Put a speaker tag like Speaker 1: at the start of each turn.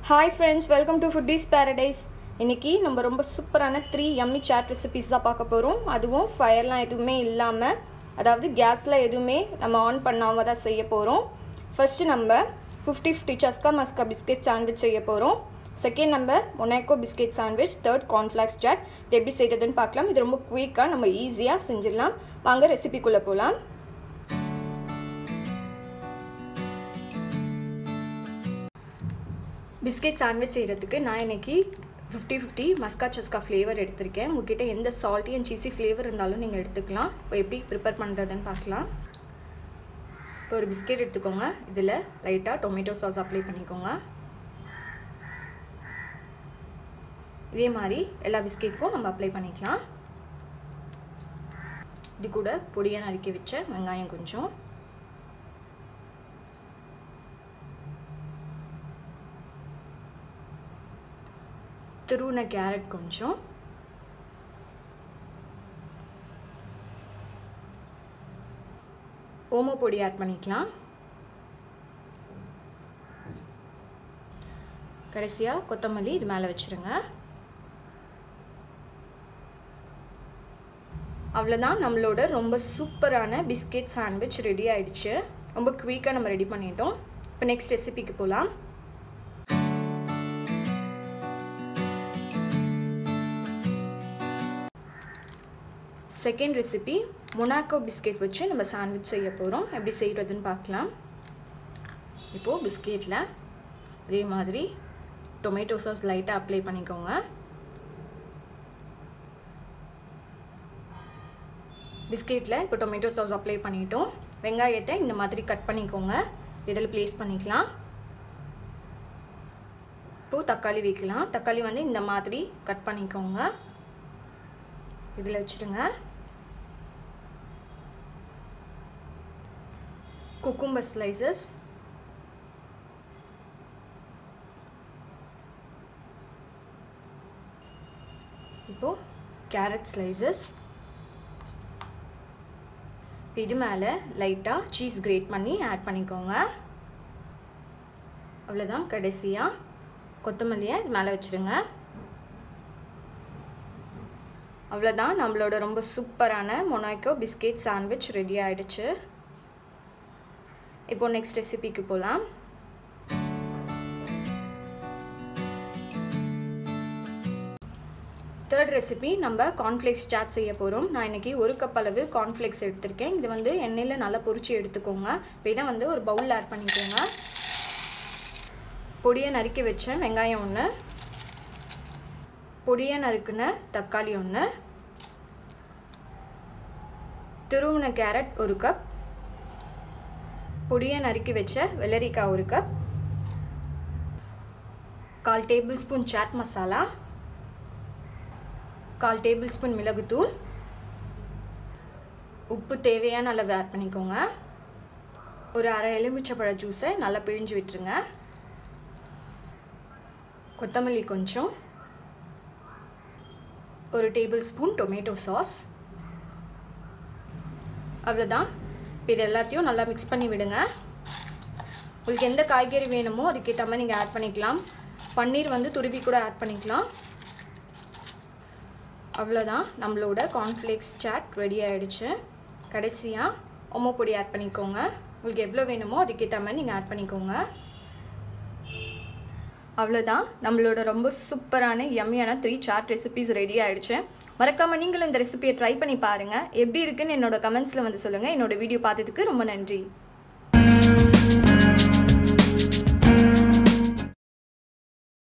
Speaker 1: hi friends welcome to foodies paradise இன்றைக்கி நம்ம ரொம்ப சூப்பரான த்ரீ எம்மி சாட் ரெசிபிஸ் தான் பார்க்க போகிறோம் அதுவும் ஃபயர்லாம் எதுவுமே இல்லாமல் அதாவது கேஸில் எதுவுமே நம்ம ஆன் பண்ணாமல் தான் செய்ய போகிறோம் ஃபஸ்ட்டு நம்ம fifty fifty Chaska Maska biscuit sandwich செய்ய போகிறோம் செகண்ட் நம்ம Monaco biscuit sandwich third cornflakes chaat இது எப்படி செய்கிறதுன்னு பார்க்கலாம் இது ரொம்ப குயிக்காக நம்ம ஈஸியாக செஞ்சிடலாம் வாங்க ரெசிபிக்குள்ளே போகலாம் பிஸ்கெட் சாண்ட்விச் செய்கிறதுக்கு நான் இன்றைக்கி fifty fifty Maska Chaska flavour எடுத்திருக்கேன் உங்ககிட்ட எந்த சால்ட்டி அண்ட் சீஸி ஃப்ளேவர் இருந்தாலும் நீங்கள் எடுத்துக்கலாம் இப்போ எப்படி ப்ரிப்பேர் பண்ணுறதுன்னு பார்க்கலாம் இப்போ ஒரு பிஸ்கெட் எடுத்துக்கோங்க இதில் லைட்டாக டொமேட்டோ சாஸ் அப்ளை பண்ணிக்கோங்க இதே மாதிரி எல்லா பிஸ்கெட்டுக்கும் நம்ம அப்ளை பண்ணிக்கலாம் இது கூட பொடியாக நறுக்கி வச்ச வெங்காயம் கொஞ்சம் துருவின கேரட் கொஞ்சம் ஓமோ பொடி ஆட் பண்ணிக்கலாம் கடைசியாக கொத்தமல்லி இது மேலே வச்சுருங்க அவ்வளோதான் நம்மளோட ரொம்ப சூப்பரான பிஸ்கெட் சாண்ட்விச் ரெடி ஆயிடுச்சு ரொம்ப குயிக்காக நம்ம ரெடி பண்ணிட்டோம் இப்போ நெக்ஸ்ட் ரெசிபிக்கு போகலாம் செகண்ட் ரெசிபி மொனாக்கோ பிஸ்கெட் வச்சு நம்ம சாண்ட்விச் செய்ய போகிறோம் எப்படி செய்கிறதுன்னு பார்க்கலாம் இப்போது பிஸ்கெட்டில் அதே மாதிரி டொமேட்டோ சாஸ் லைட்டாக அப்ளை பண்ணிக்கோங்க பிஸ்கெட்டில் இப்போ டொமேட்டோ சாஸ் அப்ளை பண்ணிட்டோம் வெங்காயத்தை இந்த மாதிரி கட் பண்ணிக்கோங்க இதில் ப்ளேஸ் பண்ணிக்கலாம் இப்போது தக்காளி வைக்கலாம் தக்காளி வந்து இந்த மாதிரி கட் பண்ணிக்கோங்க இதில் வச்சுருங்க குக்கும்பர் ஸ்லைசஸ் இப்போது கேரட் ஸ்லைசஸ் இது மேலே லைட்டாக சீஸ் கிரேட் பண்ணி ஆட் பண்ணிக்கோங்க அவ்வளோதான் கடைசியாக கொத்தமல்லியை இது மேலே வச்சுருங்க அவ்வளோதான் நம்மளோட ரொம்ப சூப்பரான மொனாக்கோ பிஸ்கெட் சாண்ட்விச் ரெடி ஆகிடுச்சு இப்போ நெக்ஸ்ட் ரெசிபிக்கு போகலாம் தேர்ட் ரெசிபி நம்ம கார்ன்ஃப்ளேக்ஸ் சாட் செய்ய போகிறோம் நான் இன்றைக்கி ஒரு கப் அளவு கார்ன்ஃப்ளேக்ஸ் எடுத்திருக்கேன் இது வந்து எண்ணெயில் நல்லா பொரிச்சு எடுத்துக்கோங்க இப்போ இதை வந்து ஒரு பவுலில் ஆட் பண்ணிக்கோங்க பொடியை நறுக்கி வச்சேன் வெங்காயம் ஒன்று பொடியை நறுக்குன தக்காளி ஒன்று துருவின கேரட் ஒரு கப் பொடியை நறுக்கி வச்ச வெள்ளரிக்காய் ஒரு கப் கால் டேபிள் ஸ்பூன் சாட் மசாலா கால் டேபிள் ஸ்பூன் மிளகுத்தூள் உப்பு தேவையான அளவு ஆட் பண்ணிக்கோங்க ஒரு அரை எலுமிச்சப்பழ ஜூஸை நல்லா பிழிஞ்சு விட்டுருங்க கொத்தமல்லி கொஞ்சம் ஒரு டேபிள் ஸ்பூன் டொமேட்டோ சாஸ் அவ்வளோதான் இப்போ இது எல்லாத்தையும் நல்லா மிக்ஸ் பண்ணி விடுங்க உங்களுக்கு எந்த காய்கறி வேணுமோ அதுக்கேற்ற மாதிரி நீங்கள் ஆட் பண்ணிக்கலாம் பன்னீர் வந்து துருவி கூட ஆட் பண்ணிக்கலாம் அவ்வளோதான் நம்மளோட கார்ன்ஃப்ளேக்ஸ் சாட் ரெடி ஆகிடுச்சு கடைசியாக ஒமோ பொடி ஆட் பண்ணிக்கோங்க உங்களுக்கு எவ்வளோ வேணுமோ அதுக்கேற்ற மாதிரி நீங்கள் ஆட் பண்ணிக்கோங்க அவ்வளோதான் நம்மளோட ரொம்ப சூப்பரான எம்மியான த்ரீ சாட் ரெசிபிஸ் ரெடி ஆகிடுச்சு மறக்காமல் நீங்களும் இந்த ரெசிபியை ட்ரை பண்ணி பாருங்கள் எப்படி இருக்குன்னு என்னோட கமெண்ட்ஸில் வந்து சொல்லுங்கள் என்னோட வீடியோ பார்த்ததுக்கு ரொம்ப நன்றி